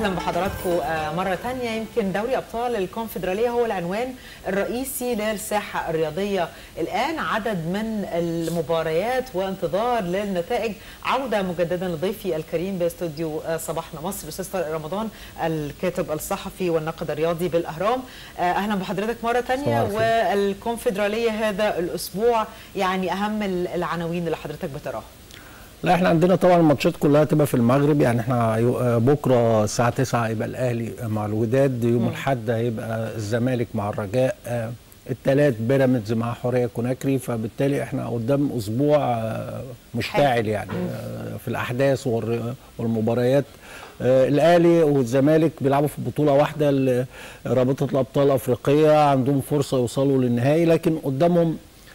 اهلا بحضراتكم مره ثانيه يمكن دوري ابطال الكونفدراليه هو العنوان الرئيسي للساحه الرياضيه الان عدد من المباريات وانتظار للنتائج عوده مجددا لضيفي الكريم باستوديو صباحنا مصر الاستاذ طارق رمضان الكاتب الصحفي والناقد الرياضي بالاهرام اهلا بحضرتك مره ثانيه والكونفدراليه هذا الاسبوع يعني اهم العناوين اللي حضرتك بتراها لا احنا عندنا طبعا الماتشات كلها تبقى في المغرب يعني احنا بكره الساعه 9 هيبقى الاهلي مع الوداد يوم الاحد هيبقى الزمالك مع الرجاء الثلاث بيراميدز مع حوريه كوناكري فبالتالي احنا قدام اسبوع مشتعل يعني في الاحداث والمباريات الاهلي والزمالك بيلعبوا في بطوله واحده رابطه الابطال الافريقيه عندهم فرصه يوصلوا للنهائي لكن قدامهم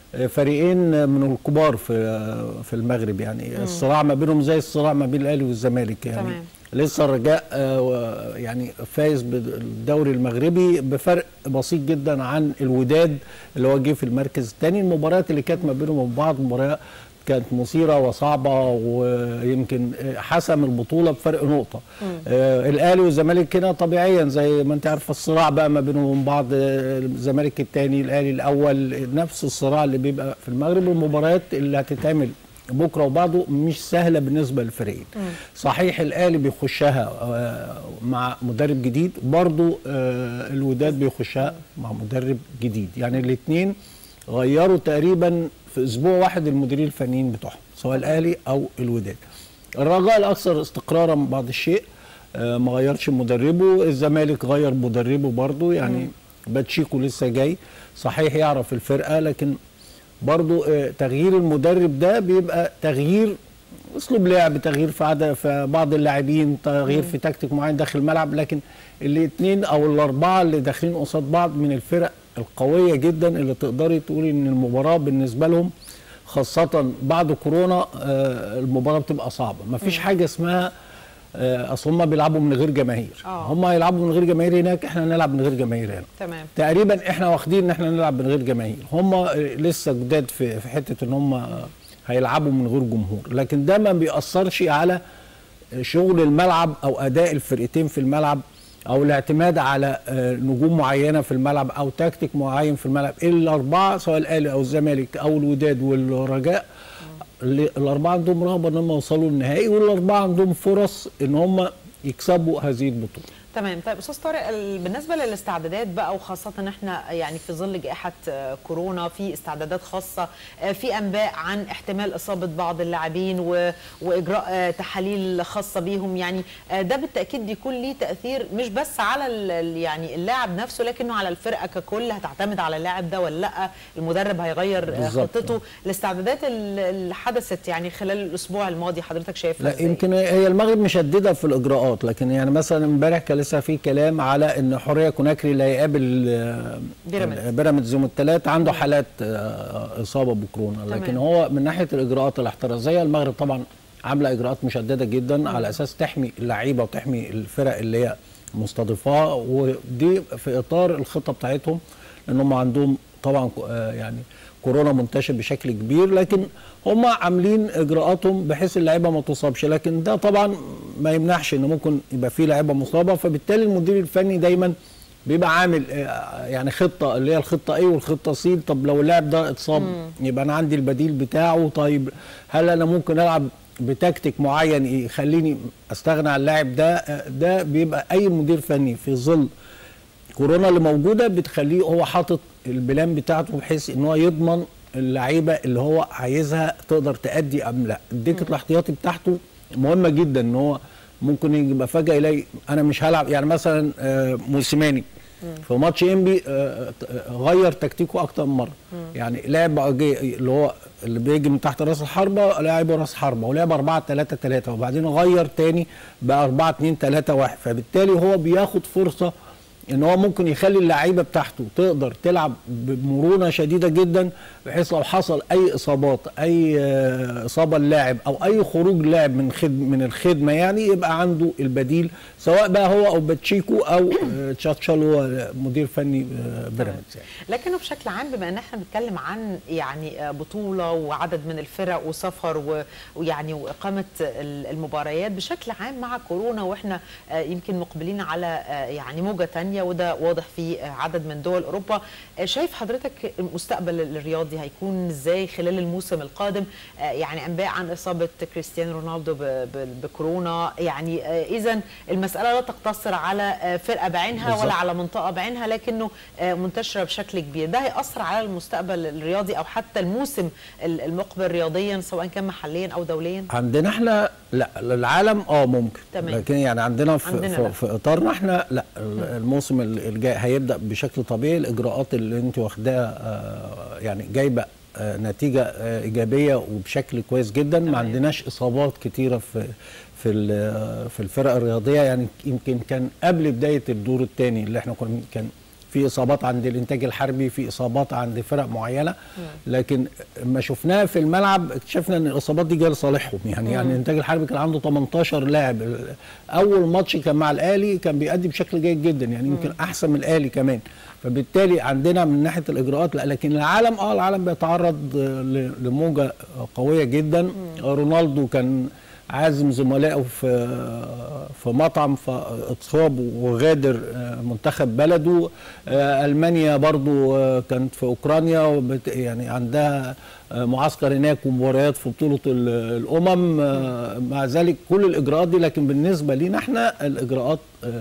فريقين من الكبار في في المغرب يعني مم. الصراع ما بينهم زي الصراع ما بين الاهلي والزمالك يعني تمام. لسه الرجاء يعني فايز بالدوري المغربي بفرق بسيط جدا عن الوداد اللي هو جه في المركز الثاني المباريات اللي كانت ما بينهم وبين بعض مباريات كانت مثيره وصعبه ويمكن حسم البطوله بفرق نقطه آه الاهلي والزمالك هنا طبيعيا زي ما انت عارف الصراع بقى ما بينهم وبين بعض الزمالك الثاني الاهلي الاول نفس الصراع اللي بيبقى في المغرب المباريات اللي هتتعمل بكره وبعده مش سهله بالنسبه للفريقين صحيح الاهلي بيخشها آه مع مدرب جديد برضه آه الوداد بيخشها مع مدرب جديد يعني الاثنين غيروا تقريبا في اسبوع واحد المديرين الفنيين بتوعهم سواء الاهلي او الوداد الرجاء الاكثر استقرارا بعض الشيء آه ما غيرش مدربه الزمالك غير مدربه برضه يعني باتشيكو لسه جاي صحيح يعرف الفرقه لكن برضه آه تغيير المدرب ده بيبقى تغيير اسلوب لعب تغيير في عدد في بعض اللاعبين تغيير مم. في تكتيك معين داخل الملعب لكن الاثنين او الاربعه اللي داخلين قصاد بعض من الفرق القويه جدا اللي تقدري تقولي ان المباراه بالنسبه لهم خاصه بعد كورونا المباراه بتبقى صعبه ما فيش حاجه اسمها اصل هم بيلعبوا من غير جماهير هم هيلعبوا من غير جماهير هناك احنا نلعب من غير جماهير هنا تمام تقريبا احنا واخدين ان احنا نلعب من غير جماهير هم لسه جداد في في حته ان هم هيلعبوا من غير جمهور لكن ده ما بيأثرش على شغل الملعب او اداء الفرقتين في الملعب او الاعتماد على نجوم معينه في الملعب او تكتيك معين في الملعب الاربعه سواء الاهلي او الزمالك او الوداد والرجاء الاربعه عندهم رغبه ان هم يوصلوا للنهائي والاربعه عندهم فرص ان هم يكسبوا هذه البطوله تمام طيب استاذ طارق بالنسبه للاستعدادات بقى وخاصه ان احنا يعني في ظل جائحه كورونا في استعدادات خاصه في انباء عن احتمال اصابه بعض اللاعبين واجراء تحاليل خاصه بيهم يعني ده بالتاكيد بيكون ليه تاثير مش بس على يعني اللاعب نفسه لكنه على الفرقه ككل هتعتمد على اللاعب ده ولا لا المدرب هيغير خطته الاستعدادات اللي حدثت يعني خلال الاسبوع الماضي حضرتك شايفها لا يمكن هي المغرب مشدده في الاجراءات لكن يعني مثلا امبارح كان لسه في كلام على ان حوريه كوناكري اللي هيقابل بيراميدز يوم الثلاث عنده حالات اصابه بكورونا لكن تمام. هو من ناحيه الاجراءات الاحترازيه المغرب طبعا عامله اجراءات مشدده جدا مم. على اساس تحمي اللعيبه وتحمي الفرق اللي هي مستضيفاها ودي في اطار الخطه بتاعتهم لان هم عندهم طبعا يعني كورونا منتشر بشكل كبير لكن هم عاملين اجراءاتهم بحيث اللعيبه ما تصابش لكن ده طبعا ما يمنعش ان ممكن يبقى في لعيبه مصابه فبالتالي المدير الفني دايما بيبقى عامل يعني خطه اللي هي الخطه ايه والخطه سي طب لو اللاعب ده اتصاب يبقى انا عندي البديل بتاعه طيب هل انا ممكن العب بتكتيك معين يخليني استغنى عن اللاعب ده ده بيبقى اي مدير فني في ظل كورونا اللي موجوده بتخليه هو حاطط البلان بتاعته بحيث ان هو يضمن اللعيبه اللي هو عايزها تقدر تأدي ام لا الدكه الاحتياطي بتاعته مهمه جدا ان هو ممكن يبقى فجاه يلاقي انا مش هلعب يعني مثلا موسيماني في ماتش انبي غير تكتيكه اكتر من مره يعني لعب اللي هو اللي بيجي من تحت راس الحربه لعب راس حربه ولعب 4 3 3 وبعدين غير تاني بقى 4 2 3 1 فبالتالي هو بياخد فرصه ان هو ممكن يخلي اللعيبه بتاعته تقدر تلعب بمرونه شديده جدا بحيث لو حصل اي اصابات اي آه، اصابه اللاعب او اي خروج لاعب من خدم من الخدمه يعني يبقى عنده البديل سواء بقى هو او باتشيكو او آه، تشاتشال هو مدير فني آه، بيراميدز يعني. لكنه بشكل عام بما ان احنا بنتكلم عن يعني آه، بطوله وعدد من الفرق وسفر و- ويعني واقامه ال- المباريات بشكل عام مع كورونا واحنا آه، يمكن مقبلين على آه، يعني موجه تانية وده واضح في آه، عدد من دول اوروبا آه، شايف حضرتك المستقبل الرياضي هيكون ازاي خلال الموسم القادم آه، يعني انباء عن اصابه كريستيانو رونالدو ب- ب- بكورونا يعني اذا المساله لا تقتصر على آه، فرقه بعينها بالظبط. ولا على منطقه بعينها لكنه آه، منتشره بشكل كبير ده هياثر على المستقبل الرياضي او حتى الموسم ال- المقبل رياضيا سواء كان محليا او دوليا عندنا احنا لا العالم اه ممكن تمام. لكن يعني عندنا في, عندنا في, لا. في اطارنا احنا لا الموسم الجاي هيبدا بشكل طبيعي الاجراءات اللي انت واخداها آه، يعني جايبه آه، نتيجه آه، ايجابيه وبشكل كويس جدا تمام. ما عندناش اصابات كتيره في في ال- في الفرق الرياضيه يعني يمكن كان قبل بدايه الدور الثاني اللي احنا كنا كان في اصابات عند الانتاج الحربي في اصابات عند فرق معينه لكن ما شفناها في الملعب اكتشفنا ان الاصابات دي جايه لصالحهم يعني يعني الانتاج الحربي كان عنده 18 لاعب اول ماتش كان مع الاهلي كان بيأدي بشكل جيد جدا يعني يمكن احسن من الاهلي كمان فبالتالي عندنا من ناحيه الاجراءات لا لكن العالم اه العالم بيتعرض آه، ل- لموجه قويه جدا رونالدو كان عازم زملائه في في مطعم فاتصاب وغادر آه، منتخب بلده آه، المانيا برضو آه، كانت في اوكرانيا وبت- يعني عندها آه، معسكر هناك ومباريات في بطوله ال- الامم آه، مع ذلك كل الاجراءات دي لكن بالنسبه لينا احنا الاجراءات آه،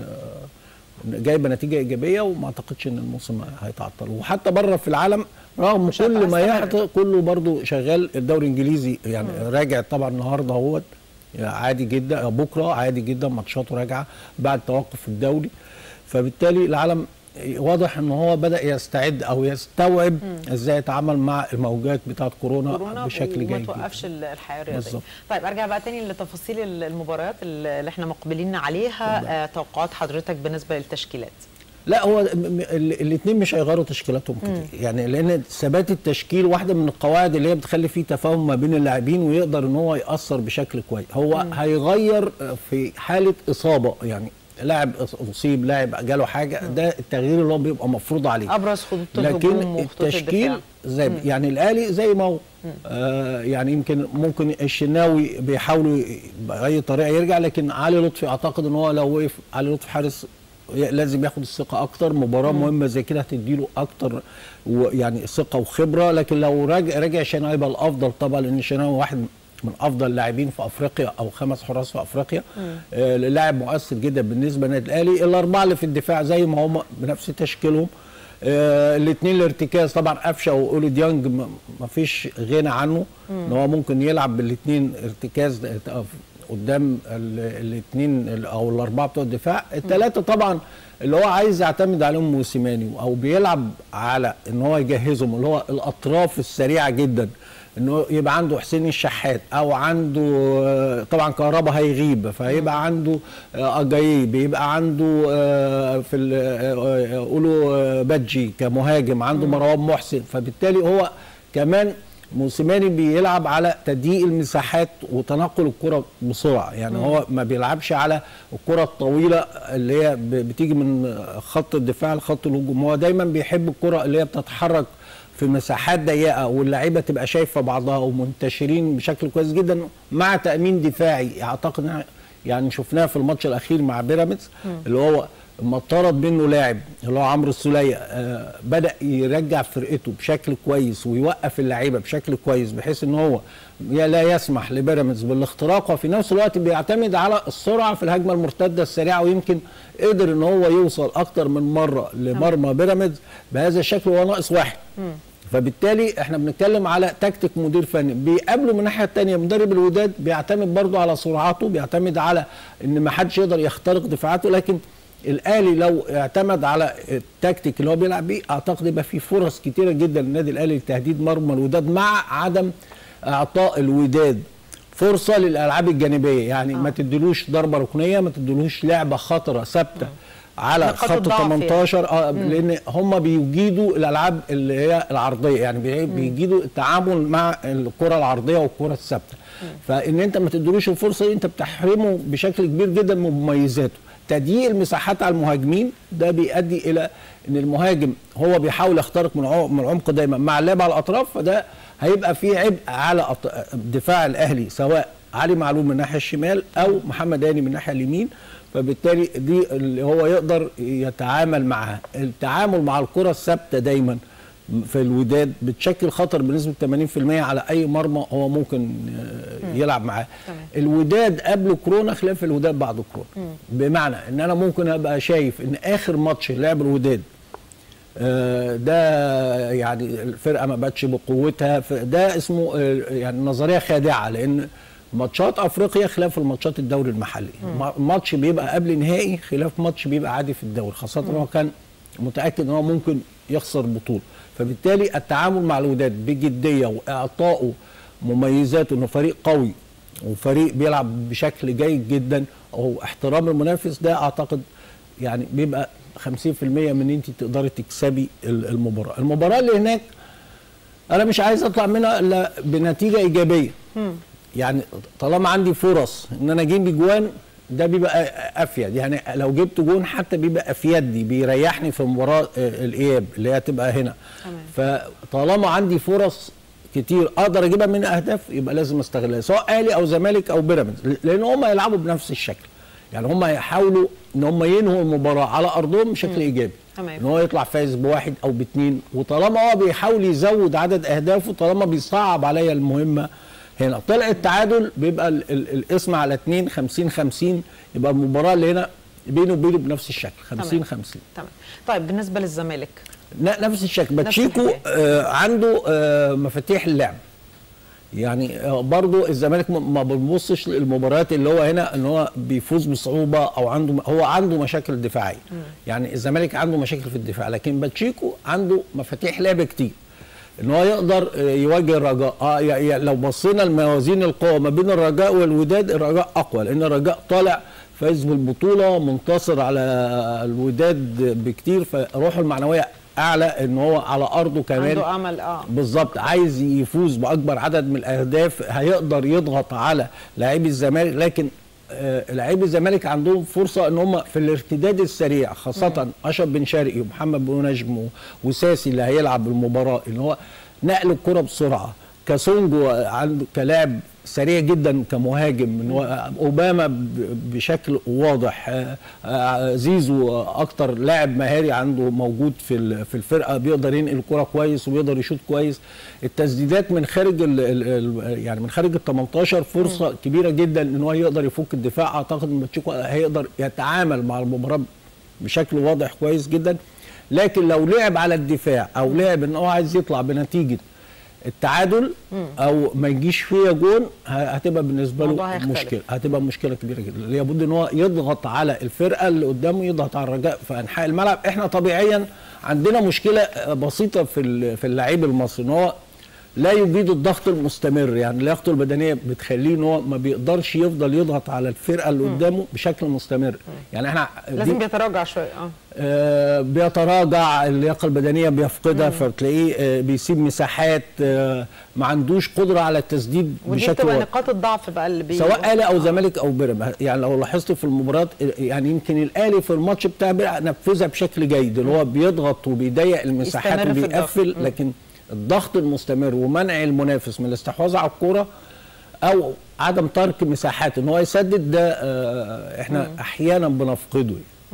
جايبه نتيجه ايجابيه وما اعتقدش ان الموسم هيتعطل وحتى بره في العالم رغم مش كل ما هتستمر. يحصل كله برضو شغال الدوري الانجليزي يعني راجع طبعا النهارده اهوت عادي جدا بكره عادي جدا ماتشاته راجعه بعد توقف الدوري فبالتالي العالم واضح ان هو بدا يستعد او يستوعب ازاي يتعامل مع الموجات بتاعه كورونا, كورونا بشكل وما جيد توقفش جداً. ال- الحياه الرياضيه بالظبط. طيب ارجع بقى تاني لتفاصيل ال- المباريات اللي احنا مقبلين عليها آه توقعات حضرتك بالنسبه للتشكيلات لا هو الاثنين مش هيغيروا تشكيلاتهم كتير يعني لان ثبات التشكيل واحده من القواعد اللي هي بتخلي فيه تفاهم ما بين اللاعبين ويقدر ان هو ياثر بشكل كويس هو مم. هيغير في حاله اصابه يعني لاعب اصيب لاعب جاله حاجه ده التغيير اللي هو بيبقى مفروض عليه ابرز خطوط الهجوم لكن وخطوط التشكيل الدفاع زي يعني الاهلي زي ما هو آه يعني يمكن ممكن الشناوي بيحاولوا باي طريقه يرجع لكن علي لطفي اعتقد ان هو لو وقف علي لطفي حارس لازم ياخد الثقه اكتر مباراه مم. مهمه زي كده هتديله اكتر يعني ثقه وخبره لكن لو راجع راجع شناوي يبقى الافضل طبعا لان شناوي واحد من افضل اللاعبين في افريقيا او خمس حراس في افريقيا آه لاعب مؤثر جدا بالنسبه للنادي الاهلي الاربعه اللي في الدفاع زي ما هم بنفس تشكيلهم آه الاثنين الارتكاز طبعا قفشه واولي ديانج ما فيش غنى عنه ان هو ممكن يلعب بالاثنين ارتكاز قدام الاثنين او الاربعه بتوع الدفاع الثلاثه طبعا اللي هو عايز يعتمد عليهم موسيماني او بيلعب على ان هو يجهزهم اللي هو الاطراف السريعه جدا انه يبقى عنده حسين الشحات او عنده طبعا كهربا هيغيب فيبقى عنده اجايب يبقى عنده في قولوا بادجي كمهاجم عنده مروان محسن فبالتالي هو كمان موسيماني بيلعب على تضييق المساحات وتنقل الكره بسرعه يعني هو ما بيلعبش على الكره الطويله اللي هي بتيجي من خط الدفاع لخط الهجوم هو دايما بيحب الكره اللي هي بتتحرك في مساحات ضيقه واللعيبه تبقى شايفه بعضها ومنتشرين بشكل كويس جدا مع تامين دفاعي اعتقد يعني شفناه في الماتش الاخير مع بيراميدز اللي هو لما طرد منه لاعب اللي هو عمرو السوليه آه بدا يرجع فرقته بشكل كويس ويوقف اللعيبه بشكل كويس بحيث ان هو لا يسمح لبيراميدز بالاختراق وفي نفس الوقت بيعتمد على السرعه في الهجمه المرتده السريعه ويمكن قدر ان هو يوصل اكتر من مره لمرمى بيراميدز بهذا الشكل وهو ناقص واحد فبالتالي احنا بنتكلم على تكتيك مدير فني بيقابله من الناحيه الثانيه مدرب الوداد بيعتمد برضه على سرعته بيعتمد على ان ما حدش يقدر يخترق دفاعاته لكن الاهلي لو اعتمد على التكتيك اللي هو بيلعب بيه اعتقد يبقى في فرص كتيره جدا للنادي الاهلي لتهديد مرمى الوداد مع عدم اعطاء الوداد فرصه للالعاب الجانبيه يعني آه. ما تديلوش ضربه ركنيه ما تديلوش لعبه خطره ثابته على نقاط خط الضعف 18 اه لان هم بيجيدوا الالعاب اللي هي العرضيه يعني بي- بيجيدوا التعامل مع الكره العرضيه والكره الثابته فان انت ما تدلوش الفرصه دي انت بتحرمه بشكل كبير جدا من مميزاته تضييق المساحات على المهاجمين ده بيؤدي الى ان المهاجم هو بيحاول يخترق من عمق من العمق دايما مع اللعب على الاطراف فده هيبقى فيه عبء على أط- دفاع الاهلي سواء علي معلول من الناحيه الشمال او محمد هاني من الناحيه اليمين فبالتالي دي اللي هو يقدر يتعامل معها التعامل مع الكره الثابته دايما في الوداد بتشكل خطر بنسبه 80% على اي مرمى هو ممكن آه، يلعب معاه تمام. الوداد قبل كورونا خلاف الوداد بعد كورونا بمعنى ان انا ممكن ابقى شايف ان اخر ماتش لعب الوداد آه، ده يعني الفرقه ما بقتش بقوتها ف- ده اسمه آه، يعني نظريه خادعه لان ماتشات افريقيا خلاف الماتشات الدوري المحلي ما- ماتش بيبقى قبل نهائي خلاف ماتش بيبقى عادي في الدوري خاصه ان هو كان متاكد ان هو ممكن يخسر بطوله فبالتالي التعامل مع الوداد بجديه واعطائه مميزاته انه فريق قوي وفريق بيلعب بشكل جيد جدا او احترام المنافس ده اعتقد يعني بيبقى 50% من ان انت تقدري تكسبي ال- المباراه المباراه اللي هناك انا مش عايز اطلع منها الا بنتيجه ايجابيه يعني طالما عندي فرص ان انا اجيب جوان ده بيبقى افيد يعني لو جبت جون حتى بيبقى افيد لي بيريحني في مباراه آه، الاياب اللي هي هتبقى هنا فطالما عندي فرص كتير اقدر اجيبها من اهداف يبقى لازم استغلها سواء اهلي او زمالك او بيراميدز لان هم هيلعبوا بنفس الشكل يعني هم هيحاولوا ان هم ينهوا المباراه على ارضهم بشكل ايجابي تمام. ان هو يطلع فايز بواحد او باثنين وطالما هو بيحاول يزود عدد اهدافه طالما بيصعب عليا المهمه هنا طلع التعادل بيبقى ال ال الاسم على 2 50 50 يبقى المباراه اللي هنا بينه وبينه بنفس الشكل 50 تمام. 50 تمام طيب بالنسبه للزمالك لا نفس الشكل باتشيكو الحكاية. آه عنده آه مفاتيح اللعب يعني آه برضو الزمالك ما- ما بنبصش للمباريات اللي هو هنا ان هو بيفوز بصعوبه او عنده هو عنده مشاكل دفاعيه يعني الزمالك عنده مشاكل في الدفاع لكن باتشيكو عنده مفاتيح لعب كتير ان هو يقدر آه، يواجه الرجاء اه يا- يا- لو بصينا لموازين القوى ما بين الرجاء والوداد الرجاء اقوى لان الرجاء طالع فايز بالبطوله منتصر على الوداد بكتير فروحه المعنويه اعلى ان هو على ارضه كمان عنده امل اه بالظبط عايز يفوز باكبر عدد من الاهداف هيقدر يضغط على لاعبي الزمالك لكن آه، لاعبي الزمالك عندهم فرصه ان هم في الارتداد السريع خاصه اشرف بن شرقي ومحمد بن نجم و- وساسي اللي هيلعب المباراه ان هو نقل الكره بسرعه كاسونجو عنده كلاعب سريع جدا كمهاجم ان هو اوباما ب- بشكل واضح آه، آه، زيزو اكتر لاعب مهاري عنده موجود في ال- في الفرقه بيقدر ينقل الكره كويس وبيقدر يشوط كويس التسديدات من خارج ال ال ال يعني من خارج ال 18 فرصه كبيره جدا ان هو يقدر يفك الدفاع اعتقد ان باتشيكو هيقدر يتعامل مع المباراه بشكل واضح كويس جدا لكن لو لعب على الدفاع او لعب ان هو عايز يطلع بنتيجه التعادل او ما يجيش فيها جون ه- هتبقى بالنسبه الموضوع له هيختلف. مشكله هتبقى مشكله كبيره جدا لابد ان هو يضغط على الفرقه اللي قدامه يضغط على الرجاء في انحاء الملعب احنا طبيعيا عندنا مشكله بسيطه في ال- في اللعيب المصري ان هو لا يجيد الضغط المستمر يعني لياقته البدنيه بتخليه ان هو ما بيقدرش يفضل يضغط على الفرقه اللي قدامه بشكل مستمر يعني احنا دي- لازم بيتراجع شويه اه آه، بيتراجع اللياقه البدنيه بيفقدها فبتلاقيه آه، بيسيب مساحات آه، ما عندوش قدره على التسديد ودي بشكل بتبقى واضح. نقاط الضعف بقى اللي بي... سواء اهلي او زمالك او بيراميدز يعني لو لاحظت في المباراه يعني يمكن الاهلي في الماتش بتاع بيراميدز نفذها بشكل جيد اللي هو بيضغط وبيضيق المساحات يستمر في الضغط. وبيقفل لكن الضغط المستمر ومنع المنافس من الاستحواذ على الكوره او عدم ترك مساحات ان هو يسدد ده آه، احنا احيانا بنفقده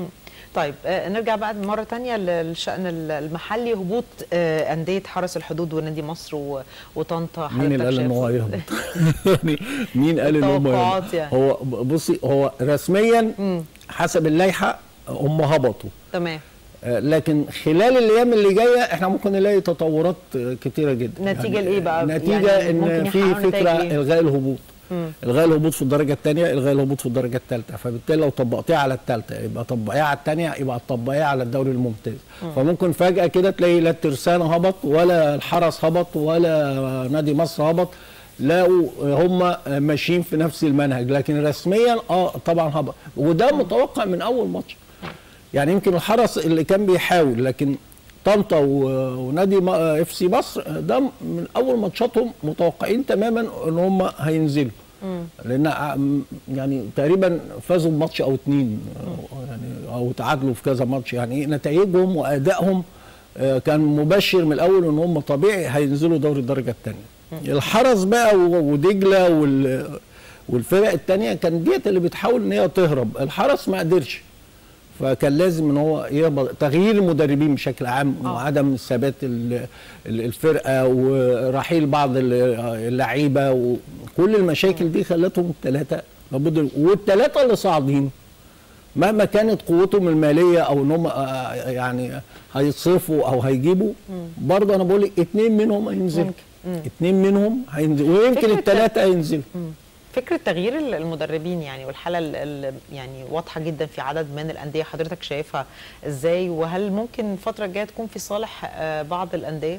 طيب آه، نرجع بقى مرة تانية للشأن المحلي هبوط آه، أندية حرس الحدود ونادي مصر و- وطنطا مين اللي قال ان هو شايف؟ يهبط؟ يعني مين قال ان هم التوقعات يهبط؟ يعني. هو بصي هو رسميا حسب اللائحه هم هبطوا تمام آه، لكن خلال الايام اللي جايه احنا ممكن نلاقي تطورات آه، كتيره جدا نتيجة لإيه بقى؟ نتيجه يعني ممكن ان في يحققوا نتائج فكره إيه؟ الغاء الهبوط الغاء الهبوط في الدرجه الثانيه الغاء الهبوط في الدرجه الثالثه فبالتالي لو طبقتيها على الثالثه يبقى طبقيها على الثانيه يبقى طبقيها على الدوري الممتاز فممكن فجاه كده تلاقي لا الترسانه هبط ولا الحرس هبط ولا نادي مصر هبط لقوا هم ماشيين في نفس المنهج لكن رسميا اه طبعا هبط وده متوقع من اول ماتش يعني يمكن الحرس اللي كان بيحاول لكن طنطا و- ونادي م- اف سي مصر ده من اول ماتشاتهم متوقعين تماما ان هم هينزلوا لان ع- م- يعني تقريبا فازوا بماتش او اتنين آه، يعني او تعادلوا في كذا ماتش يعني نتائجهم وادائهم آه، كان مبشر من الاول ان هم طبيعي هينزلوا دوري الدرجه الثانيه الحرس بقى و- ودجله وال والفرق الثانيه كان ديت اللي بتحاول ان هي تهرب الحرس ما قدرش فكان لازم ان هو يهبط تغيير المدربين بشكل عام آه. وعدم ثبات ال- ال- الفرقه ورحيل بعض ال- اللعيبه وكل المشاكل دي خلتهم الثلاثه لابد والثلاثه اللي صاعدين مهما كانت قوتهم الماليه او ان هم آه، يعني هيتصرفوا او هيجيبوا برضه انا بقول لك اثنين منهم هينزلوا ممكن. اثنين منهم هينزلوا ويمكن فكرة- الثلاثه هينزلوا فكره تغيير ال- المدربين يعني والحاله ال- ال- يعني واضحه جدا في عدد من الانديه حضرتك شايفها ازاي وهل ممكن الفتره الجايه تكون في صالح آه، بعض الانديه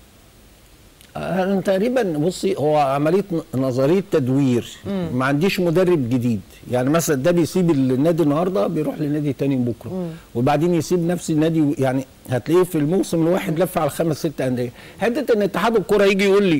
انا تقريبا بصي هو عمليه ن- نظريه تدوير ما عنديش مدرب جديد يعني مثلا ده بيسيب النادي النهارده بيروح لنادي تاني بكره وبعدين يسيب نفس النادي و- يعني هتلاقيه في الموسم الواحد لف على خمس ست انديه حته ان اتحاد الكره يجي يقول لي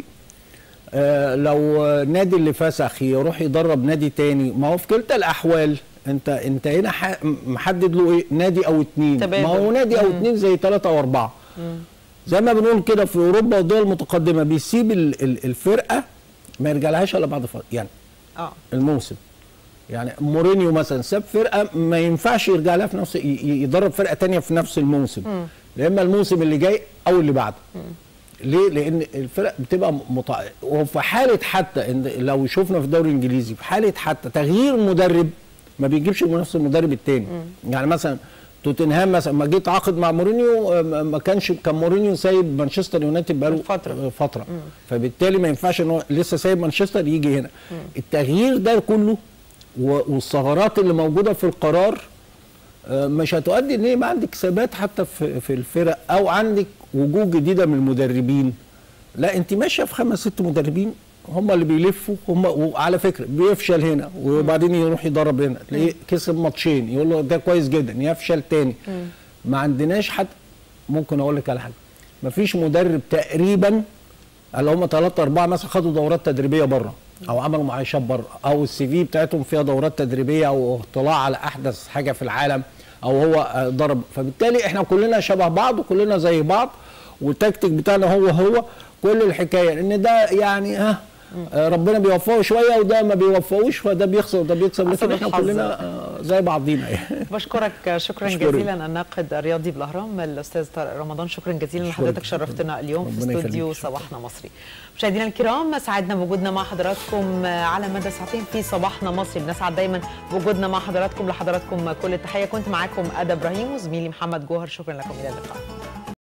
آه لو آه، النادي اللي فسخ يروح يدرب نادي تاني ما هو في كلتا الاحوال انت انت هنا ح- محدد له ايه نادي او اتنين تبادل. ما هو نادي او اتنين زي ثلاثه او اربعه زي ما بنقول كده في اوروبا والدول المتقدمه بيسيب ال- ال- الفرقه ما يرجعلهاش الا بعد فتره يعني اه الموسم يعني مورينيو مثلا ساب فرقه ما ينفعش يرجع لها في نفس ي- ي- يدرب فرقه تانية في نفس الموسم لا اما الموسم اللي جاي او اللي بعده ليه؟ لان الفرق بتبقى مطع... وفي حاله حتى ان لو شفنا في الدوري الانجليزي في حاله حتى تغيير المدرب ما بيجيبش نفس المدرب التاني يعني مثلا توتنهام مثلا ما جيت عاقد مع مورينيو آه، ما ما كانش كان مورينيو سايب مانشستر يونايتد بقاله فترة. آه، فتره فبالتالي ما ينفعش ان هو لسه سايب مانشستر يجي هنا التغيير ده كله و- والثغرات اللي موجوده في القرار آه، مش هتؤدي ان يبقى عندك ثبات حتى في في الفرق او عندك وجوه جديده من المدربين لا انت ماشيه في خمس ست مدربين هم اللي بيلفوا هم وعلى فكره بيفشل هنا وبعدين يروح يدرب هنا تلاقيه كسب ماتشين يقول له ده كويس جدا يفشل تاني ما عندناش حد ممكن اقول لك على حاجه ما فيش مدرب تقريبا اللي هم ثلاثة أربعة مثلا خدوا دورات تدريبية بره أو عملوا معايشات بره أو السي في بتاعتهم فيها دورات تدريبية أو اطلاع على أحدث حاجة في العالم أو هو آه، ضرب فبالتالي إحنا كلنا شبه بعض وكلنا زي بعض والتكتيك بتاعنا هو هو كل الحكاية إن ده يعني ها آه، ربنا بيوفقه شوية وده ما بيوفقوش فده بيخسر وده بيكسب حسب لكن إحنا الحظ. كلنا آه، زي بعضينا يعني بشكرك شكرا أشكرك. جزيلا الناقد الرياضي بالاهرام الاستاذ طارق رمضان شكرا جزيلا أشكرك. لحضرتك شرفتنا اليوم في ربنا استوديو يخليك. شكرا. صباحنا مصري مشاهدينا الكرام سعدنا بوجودنا مع حضراتكم على مدى ساعتين في صباحنا مصري بنسعد دايما بوجودنا مع حضراتكم لحضراتكم كل التحيه كنت معاكم ادى ابراهيم وزميلي محمد جوهر شكرا لكم الى اللقاء